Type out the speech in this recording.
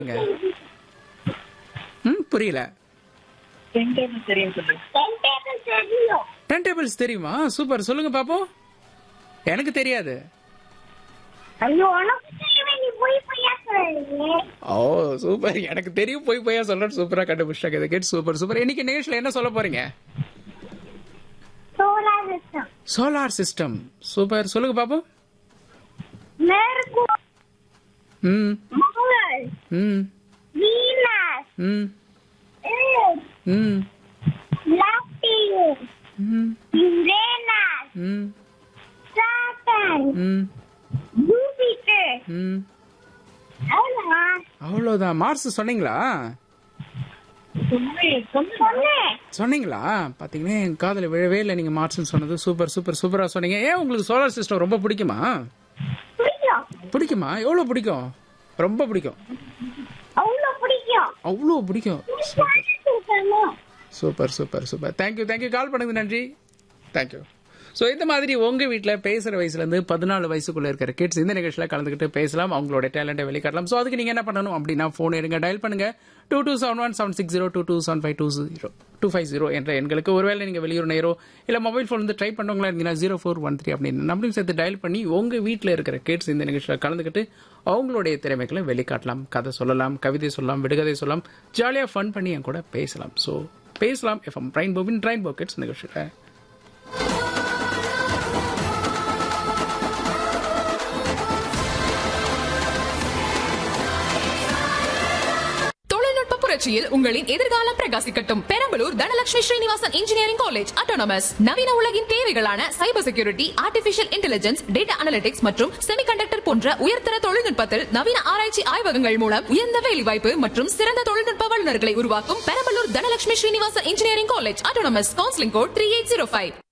ம் புரியல ten table தெரியும் சொல்லு டென் டேபிள் தெரியும் டென் டேபிள்ஸ் தெரியுமா சூப்பர் சொல்லுங்க பாப்போம் எனக்கு தெரியாது ஐயோ உனக்கு தெரியுமே நீ போய் பொய்யா சொல்றீங்க ஓ சூப்பர் எனக்கு தெரியும் போய் போய் சொல்றேன் சூப்பரா கண்டுபிடிச்சாங்க இதை கேட்டு சூப்பர் சூப்பர் இன்னைக்கு நிகழ்ச்சியில என்ன சொல்ல போறீங்க solar system solar system super சொல்லுங்க பாப்போம் மெர்குரி ம் மங்கல் ம் வீனஸ் ம் எர்த் ம் லாப்டியூஸ் ம் யுரேனஸ் ம் சாட்டர்ன் ம் ஜூபிட்டர் ம் அவ்வளோதான் அவ்வளோதான் மார்ஸ் சொன்னீங்களா சொல்லு சொல்லு சொன்னேன் சொன்னீங்களா பாத்தீங்கன்னா என் காதுல விழவே இல்லை நீங்க மார்ஸ்னு சொன்னது சூப்பர் சூப்பர் சூப்பரா சொன்னீங்க ஏன் உங்களுக்கு சோலார் சிஸ்டம் ரொம்ப பிடிக்குமா பிடிக்கும் பிடிக்குமா எவ்வளவு பிடிக்கும் ரொம்ப பிடிக்கும் அவ்வளோ பிடிக்கும் அவ்வளோ பிடிக்கும் சூப்பர் சொல்லணும் super super super thank you thank you call பண்ணது நன்றி தேங்க்யூ ஸோ இந்த மாதிரி உங்க வீட்டில் பேசுற வயசுல இருந்து பதினாலு வயசுக்குள்ள இருக்கிற கிட்ஸ் இந்த நிகழ்ச்சியில் கலந்துக்கிட்டு பேசலாம் அவங்களோட டேலண்ட்டை வெளிக்காட்டலாம் ஸோ அதுக்கு நீங்க என்ன பண்ணணும் அப்படின்னா ஃபோன் எடுங்க டயல் பண்ணுங்க two two seven one seven six zero two two seven five two zero two five zero என்ற எண்களுக்கு ஒருவேளை நீங்க வெளியூர் நேரோ இல்ல மொபைல் ஃபோன் வந்து ட்ரை பண்ணவங்களா இருந்தீங்கன்னா ஜீரோ ஃபோர் ஒன் த்ரீ அப்படின்னு நம்பரையும் சேர்த்து டயல் பண்ணி உங்க வீட்டில் இருக்கிற கிட்ஸ் இந்த நிகழ்ச்சியில் கலந்துக்கிட்டு அவங்களுடைய திறமைகளை வெளிக்காட்டலாம் கதை சொல்லலாம் கவிதை சொல்லலாம் விடுகதை சொல்லலாம் ஜாலியாக ஃபன் பண்ணி என் கூட பேசலாம் ஸோ பேசலாம் எஃப்எம் ட்ரைன் போவின் ட்ரைன் போக்கெட்ஸ் நிகழ்ச்சியில் தொழில்நுட்ப புரட்சியில் உங்களின் எதிர்காலம் பிரகாசிக்கட்டும் Perambalur Dhanalakshmi Srinivasan engineering college autonomous நவீன உலகின் தேவைகளான cyber security artificial intelligence data analytics மற்றும் செமிகண்டக்டர் போன்ற உயர்தர தொழில்நுட்பத்தில் நவீன ஆராய்ச்சி ஆய்வகங்கள் மூலம் உயர்ந்த வேலைவாய்ப்பு மற்றும் சிறந்த தொழில்நுட்ப வல்லுநர்களை உருவாக்கும் Perambalur Dhanalakshmi Srinivasan engineering college autonomous counselling code three eight zero five